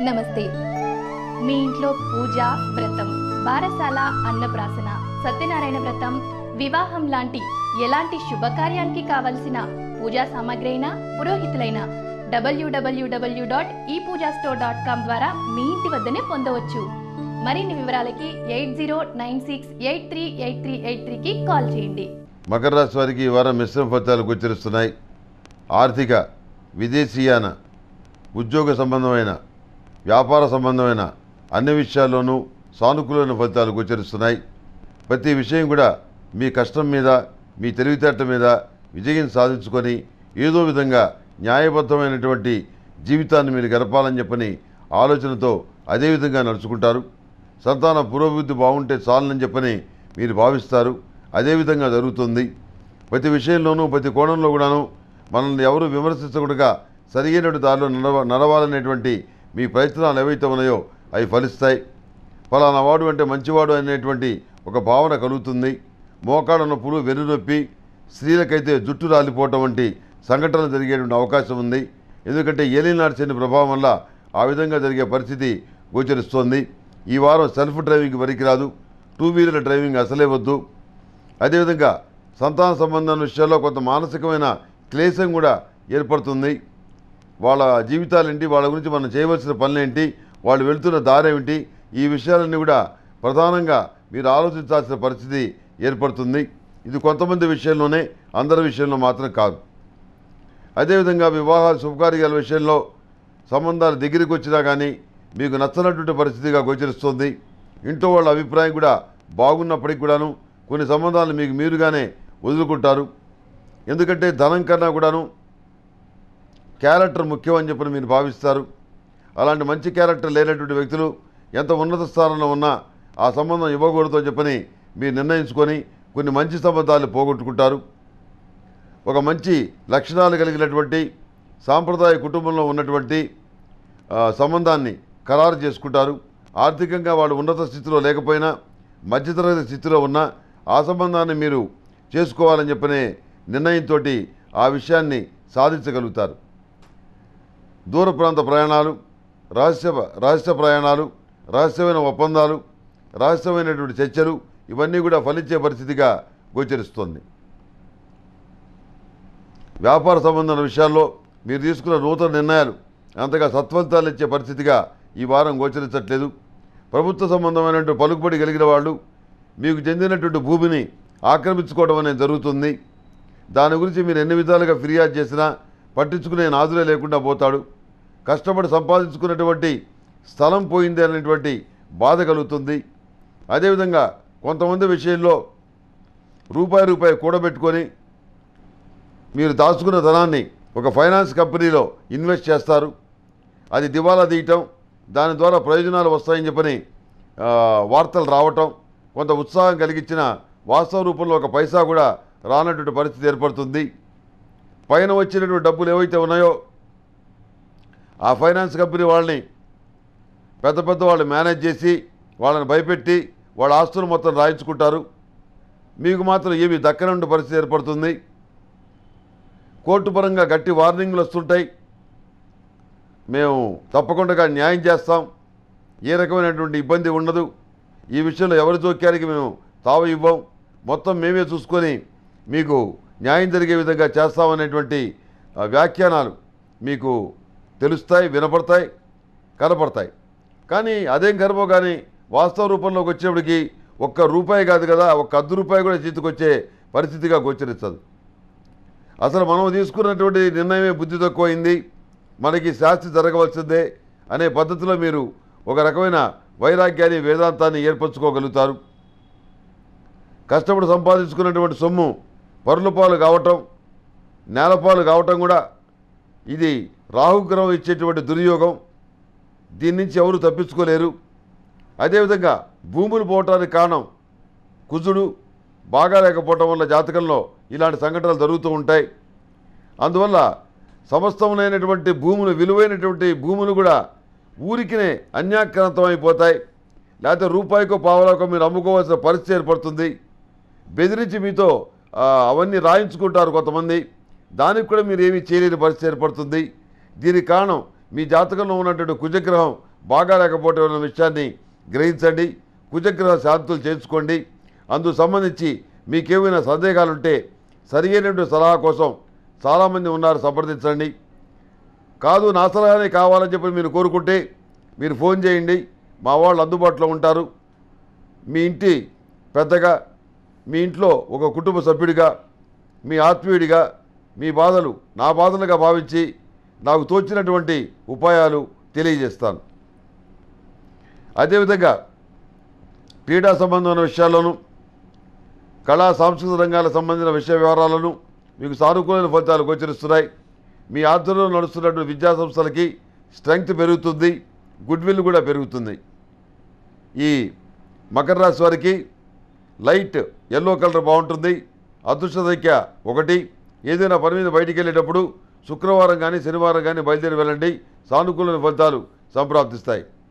నమస్తే మీ ఇంట్లో పూజ వ్రతం బారసాల అన్నప్రాసన సత్యనారాయణ వ్రతం వివాహం లాంటి ఎలాంటి శుభకార్యానికి కావలసిన పూజా సామాగ్రి అయినా పురోహితులైన డబ్ల్యూడబ్ల్యూడబ్ల్యూ డాట్ ఈ పూజా స్టోర్ డాట్ కామ్ ద్వారా మీ ఇంటి వద్దనే పొందవచ్చు మరిన్ని వివరాలకి eight zero nine six eight three eight three eight త్రీకి కాల్ చేయండి మకర రాశి వారికి ఈ వారం మిశ్రమ ఫలితాలు గోచరిస్తున్నాయి ఆర్థిక విదేశీయాన ఉద్యోగ సంబంధమైన వ్యాపార సంబంధమైన అన్ని విషయాల్లోనూ సానుకూలమైన ఫలితాలు గోచరిస్తున్నాయి ప్రతి విషయం కూడా మీ కష్టం మీద మీ తెలివితేటల మీద విజయం సాధించుకొని ఏదో విధంగా న్యాయబద్ధమైనటువంటి జీవితాన్ని మీరు గడపాలని చెప్పని ఆలోచనతో అదే విధంగా నడుచుకుంటారు సంతాన పురోభివృద్ధి బాగుంటే చాలని చెప్పని మీరు భావిస్తారు అదేవిధంగా జరుగుతుంది ప్రతి విషయంలోనూ ప్రతి కోణంలో కూడాను మనల్ని ఎవరు విమర్శించకుండా సరియైన దారిలో నడవ నడవాలనేటువంటి మీ ప్రయత్నాలు ఏవైతే ఉన్నాయో అవి ఫలిస్తాయి ఫలానా వాడు అంటే మంచివాడు అనేటువంటి ఒక భావన కలుగుతుంది మోకాళ్ళ నొప్పులు వెన్నునొప్పి స్త్రీలకైతే జుట్టు రాలిపోవటం వంటి సంఘటనలు జరిగేటువంటి అవకాశం ఉంది ఎందుకంటే ఏలినాడు శని ప్రభావం వల్ల ఆ విధంగా జరిగే పరిస్థితి గోచరిస్తోంది ఈ వారం సెల్ఫ్ డ్రైవింగ్ పనికిరాదు టూ వీలర్ డ్రైవింగ్ అసలే వద్దు అదేవిధంగా సంతాన సంబంధం విషయాల్లో కొంత మానసికమైన క్లేశం కూడా ఏర్పడుతుంది వాళ్ళ జీవితాలేంటి వాళ్ళ గురించి మనం చేయవలసిన పనులేంటి వాళ్ళు వెళ్తున్న దారేమిటి ఈ విషయాలన్నీ కూడా ప్రధానంగా మీరు ఆలోచించాల్సిన పరిస్థితి ఏర్పడుతుంది ఇది కొంతమంది విషయంలోనే అందరి విషయంలో మాత్రం కాదు అదేవిధంగా వివాహాలు శుభకార్యాల విషయంలో సంబంధాలు దగ్గరికి వచ్చినా కానీ మీకు నచ్చనటువంటి పరిస్థితిగా గోచరిస్తుంది ఇంట్లో వాళ్ళ అభిప్రాయం కూడా బాగున్నప్పటికి కూడాను కొన్ని సంబంధాలు మీకు మీరుగానే వదులుకుంటారు ఎందుకంటే ధనం కన్నా కూడాను క్యారెక్టర్ ముఖ్యం అని చెప్పని మీరు భావిస్తారు అలాంటి మంచి క్యారెక్టర్ లేనటువంటి వ్యక్తులు ఎంత ఉన్నత స్థానంలో ఉన్నా ఆ సంబంధం ఇవ్వకూడదు అని చెప్పని మీరు నిర్ణయించుకొని కొన్ని మంచి సంబంధాలు పోగొట్టుకుంటారు ఒక మంచి లక్షణాలు కలిగినటువంటి సాంప్రదాయ కుటుంబంలో ఉన్నటువంటి ఆ, సంబంధాన్ని ఖరారు చేసుకుంటారు ఆర్థికంగా వాళ్ళు ఉన్నత స్థితిలో లేకపోయినా మధ్యతరగతి స్థితిలో ఉన్న ఆ సంబంధాన్ని మీరు చేసుకోవాలని చెప్పనే నిర్ణయంతో ఆ విషయాన్ని సాధించగలుగుతారు దూర ప్రాంత ప్రయాణాలు రహస్య రహస్య ప్రయాణాలు రహస్యమైన ఒప్పందాలు రహస్యమైనటువంటి చర్చలు ఇవన్నీ కూడా ఫలించే పరిస్థితిగా గోచరిస్తుంది వ్యాపార సంబంధమైన విషయాల్లో మీరు తీసుకున్న నూతన నిర్ణయాలు అంతగా సత్ఫలితాలు ఇచ్చే పరిస్థితిగా ఈ వారం గోచరించట్లేదు ప్రభుత్వ సంబంధమైనటువంటి పలుకుబడి కలిగిన వాళ్ళు మీకు చెందినటువంటి భూమిని ఆక్రమించుకోవడం అనేది జరుగుతుంది దాని గురించి మీరు ఎన్ని విధాలుగా ఫిర్యాదు చేసినా పట్టించుకునే నాదులే లేకుండా పోతాడు కష్టపడి సంపాదించుకున్నటువంటి స్థలం పోయింది అనేటువంటి బాధ కలుగుతుంది అదేవిధంగా కొంతమంది విషయంలో రూపాయి రూపాయి కూడబెట్టుకొని మీరు దాచుకున్న ధనాన్ని ఒక ఫైనాన్స్ కంపెనీలో ఇన్వెస్ట్ చేస్తారు అది దివాలా తీయటం దాని ద్వారా ప్రయోజనాలు వస్తాయని చెప్పని ఆ, వార్తలు రావటం కొంత ఉత్సాహం కలిగించిన వాస్తవ రూపంలో ఒక పైసా కూడా రానటువంటి పరిస్థితి ఏర్పడుతుంది పైన వచ్చినటువంటి డబ్బులు ఏవైతే ఉన్నాయో ఆ ఫైనాన్స్ కంపెనీ వాళ్ళని పెద్ద పెద్ద వాళ్ళు మేనేజ్ చేసి వాళ్ళని భయపెట్టి వాళ్ళ ఆస్తులు మొత్తం రాయించుకుంటారు మీకు మాత్రం ఏమి దక్కనండి పరిస్థితి ఏర్పడుతుంది కోర్టు పరంగా గట్టి వార్నింగ్లు వస్తుంటాయి మేము తప్పకుండా న్యాయం చేస్తాం ఏ రకమైనటువంటి ఇబ్బంది ఉండదు ఈ విషయంలో ఎవరి జోక్యానికి మేము తావు ఇవ్వం మొత్తం మేమే చూసుకొని మీకు న్యాయం జరిగే విధంగా చేస్తామనేటువంటి ఆ, వ్యాఖ్యానాలు మీకు తెలుస్తాయి వినపడతాయి కనపడతాయి కానీ అదేం కర్మో కానీ వాస్తవ రూపంలోకి వచ్చేప్పటికి ఒక్క రూపాయి కాదు కదా ఒక్క అర్ధ రూపాయి కూడా చేతికొచ్చే పరిస్థితిగా గోచరిస్తుంది అసలు మనం తీసుకున్నటువంటి నిర్ణయమే బుద్ధి తక్కువైంది మనకి శాస్తి జరగవలసిందే అనే పద్ధతిలో మీరు ఒక రకమైన వైరాగ్యాన్ని వేదాంతాన్ని ఏర్పరచుకోగలుగుతారు కష్టపడి సంపాదించుకున్నటువంటి సొమ్ము పరులపాలు కావటం నేలపాలు కావటం కూడా ఇది రాహుగ్రహం ఇచ్చేటువంటి దుర్యోగం దీని నుంచి ఎవరు తప్పించుకోలేరు అదేవిధంగా భూములు పోవటానికి కారణం కుజుడు బాగా లేకపోవటం వల్ల జాతకంలో ఇలాంటి సంఘటనలు జరుగుతూ ఉంటాయి అందువల్ల సమస్తములైనటువంటి భూములు విలువైనటువంటి భూములు కూడా ఊరికినే అన్యాక్రాంతం అయిపోతాయి లేకపోతే రూపాయికో పావలాకో మీరు అమ్ముకోవాల్సిన పరిస్థితి ఏర్పడుతుంది బెదిరించి మీతో ఆ, అవన్నీ రాయించుకుంటారు కొంతమంది దానికి కూడా మీరు ఏమీ చేయలేని పరిస్థితి ఏర్పడుతుంది దీనికి కారణం మీ జాతకంలో ఉన్నటువంటి కుజగ్రహం బాగా లేకపోవటం అనే విషయాన్ని గ్రహించండి కుజగ్రహ శాంతులు చేసుకోండి అందుకు సంబంధించి మీకేమైనా సందేహాలుంటే సరియైనటువంటి సలహా కోసం చాలామంది ఉన్నారు సంప్రదించండి కాదు నా సలహానే కావాలని చెప్పి మీరు కోరుకుంటే మీరు ఫోన్ చేయండి మా వాళ్ళు అందుబాటులో ఉంటారు మీ ఇంటి పెద్దగా మీ ఇంట్లో ఒక కుటుంబ సభ్యుడిగా మీ ఆత్మీయుడిగా మీ బాధలు నా బాధలుగా భావించి నాకు తోచినటువంటి ఉపాయాలు తెలియజేస్తాను అదేవిధంగా క్రీడా సంబంధమైన విషయాల్లోనూ కళా సాంస్కృతిక రంగాలకు సంబంధించిన విషయ వివరాలను మీకు సానుకూలమైన ఫలితాలు గోచరిస్తున్నాయి మీ ఆధ్వర్యంలో నడుస్తున్నటువంటి విద్యా సంస్థలకి స్ట్రెంగ్త్ పెరుగుతుంది గుడ్ విల్ కూడా పెరుగుతుంది ఈ మకర రాశి వారికి లైట్ ఎల్లో కలర్ బాగుంటుంది అదృష్ట సంఖ్య ఒకటి ఏదైనా పని మీద బయటికి వెళ్ళేటప్పుడు శుక్రవారం కానీ శనివారం కానీ బయలుదేరి వెళ్ళండి సానుకూలమైన ఫలితాలు సంప్రాప్తిస్తాయి